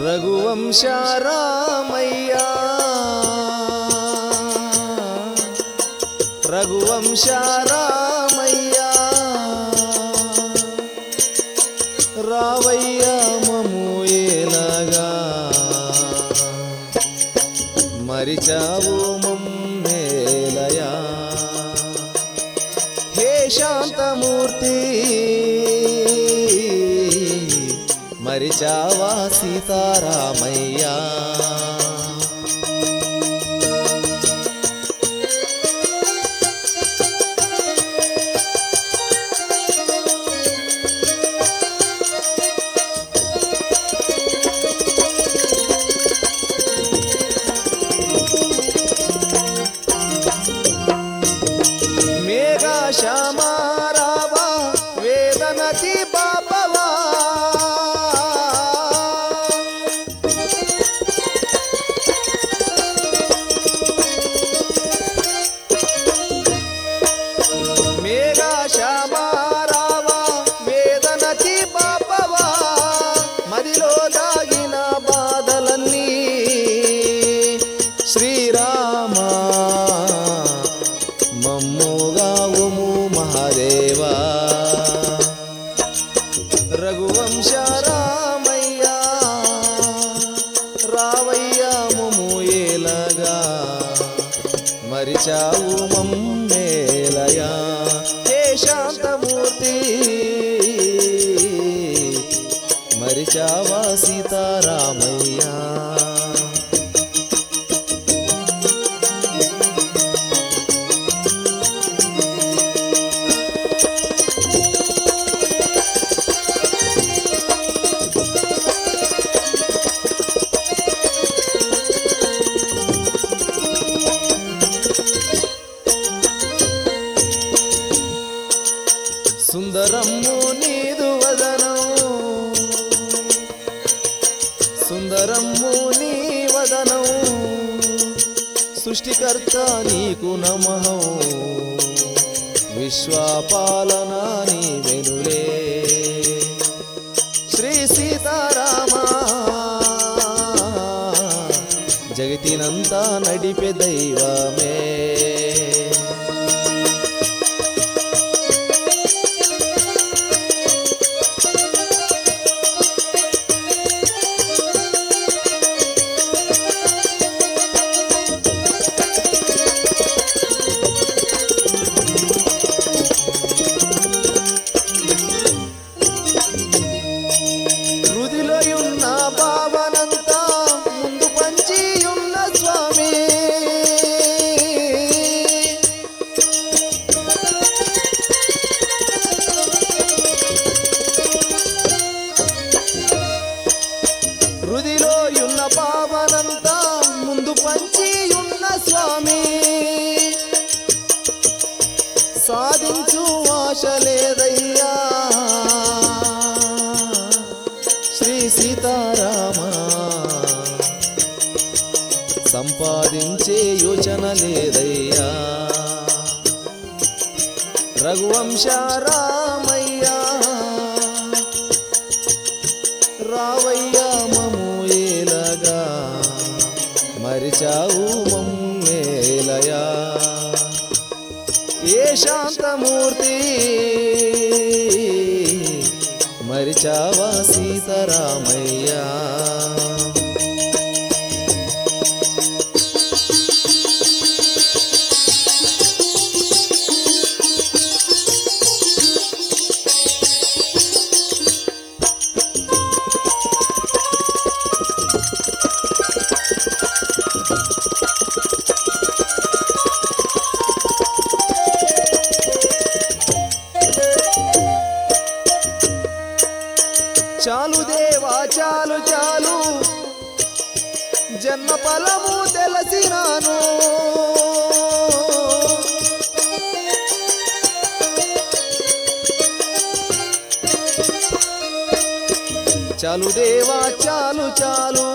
రఘువంశ రామయ్యా రఘువంశ రామయ్యా రావయ్య మము ఏలగా మరిచావు మమ్మేలయా హే శాంతమూర్తి మరిచావా సీతారామయ్యా మేఘా శ్యామారావా వేదనతి బాపవా మేఘా శ్యామారావా వేదనతి బాపవా మదిలో దాగిన బాధలన్నీ శ్రీరామా మమ్ముగావుము మహాదేవా రఘువంశ రామయ్యా రావయ్య మము ఏలగా మరిచావు మమ్మేలయా హే శాంతమూర్తి మరిచావా సీతారామయ్యా సుందరము నీదు వదనం సుందరము నీ వదనం సృష్టికర్త నీకు నమః విశ్వపాలన నీ వెనులే శ్రీ సీతారామ జగతినంతా నడిపే దైవమే హృదిలో ఉన్న భావనంతా ముందు పంచి ఉన్న స్వామి హృదిలో ఉన్న భావనంతా ముందు పంచి ఉన్న స్వామి సాధించు ఆశ లేదయ్యా శ్రీ సీతారామ సంపాదించే యోచన లేదయ్యా రఘువంశ రామయ్యా రావయ్యా మము ఏలగా మరిచావు మమ్మేలయా ఏ శాంతమూర్తి మరిచావా సీతారామయ్యా చాలు దేవా చాలు చాలు జన్మ ఫలము తెలిసినాను చాలు దేవా చాలు చాలు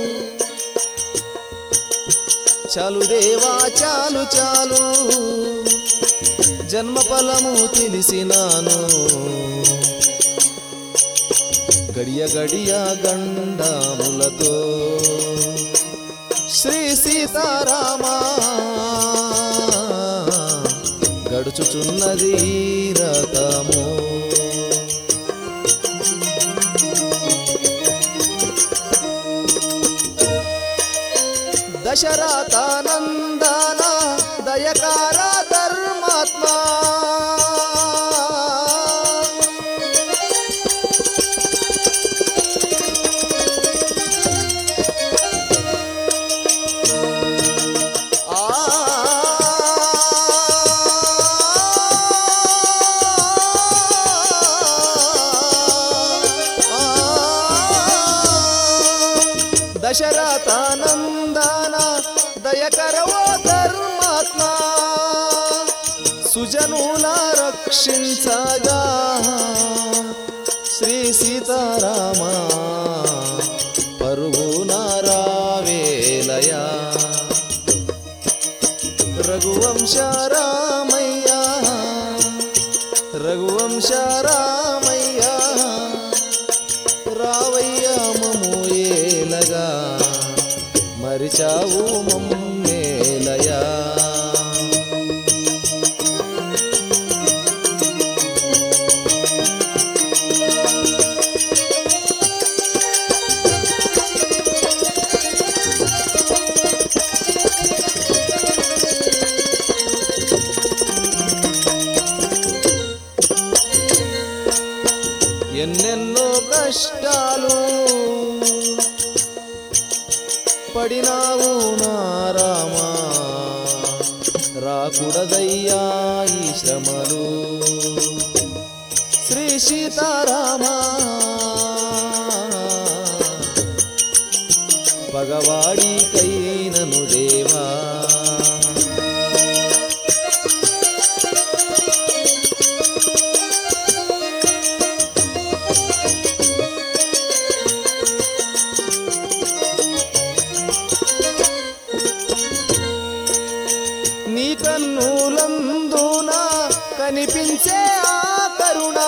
చాలు దేవా చాలు చాలు జన్మ ఫలము తెలిసినాను గడియ గడియ గండములతో శ్రీ సీతారామా గడుచుచున్నది రథము దశరథానందన దయకార ధర్మాత్మా దశరథానందన దయకరవో ధర్మాత్మ సుజనుల రక్షించగా శ్రీ సీతారామ పరుగున రావేలయా రఘువంశ రామయ్య రఘువంశ రామయ్య రావయ్య మము ఏలగా మరిచావు మమ్మేలయా ఎన్నెన్నో కష్టాలు పడినావు నారామా రాకుడదయ్యా ఈ శ్రమలు శ్రీ సీతారామా పగవాడి కైనను దేవా నీ కన్నులందున కనిపించే ఆ కరుణ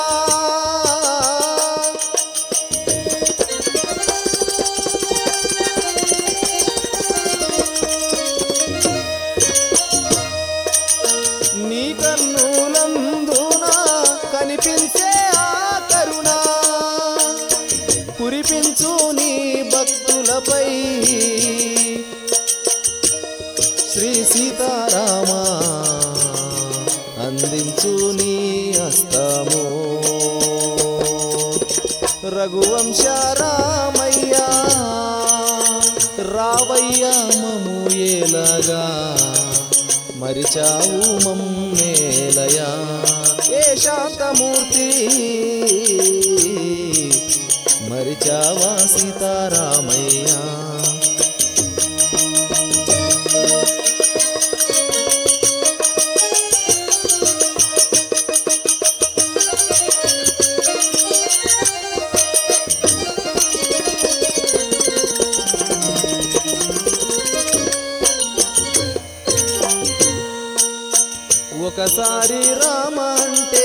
నీ కన్నులందున కనిపించే ఆ కరుణ కురిపించు నీ భక్తులపై శ్రీ సీతారామ అందించు నీ హస్తము రఘువంశ రామయ్య రావయ్య మము ఏలగా మరిచావు మమ్మేలయా ఏ శాంతమూర్తి మరిచావా సీతారామయ్యా ఒకసారి రామంటే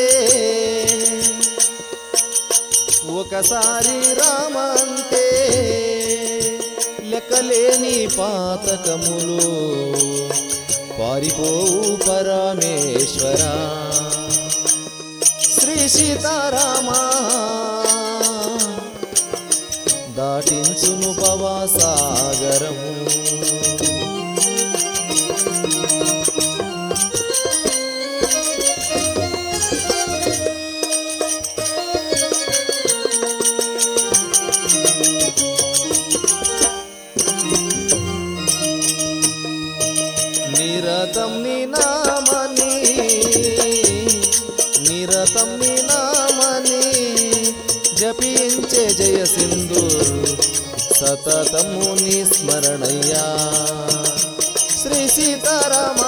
ఒకసారి రామంటే లెక్కలేని పాతకములు పారిపోవు పరమేశ్వర శ్రీ సీతారామా దాటించును పవాసాగరము నిరతం నీ నామని నిరతం నీ నామని జపించే జయ సింధు సతతము నీ స్మరణయ్యా శ్రీ సీతారామ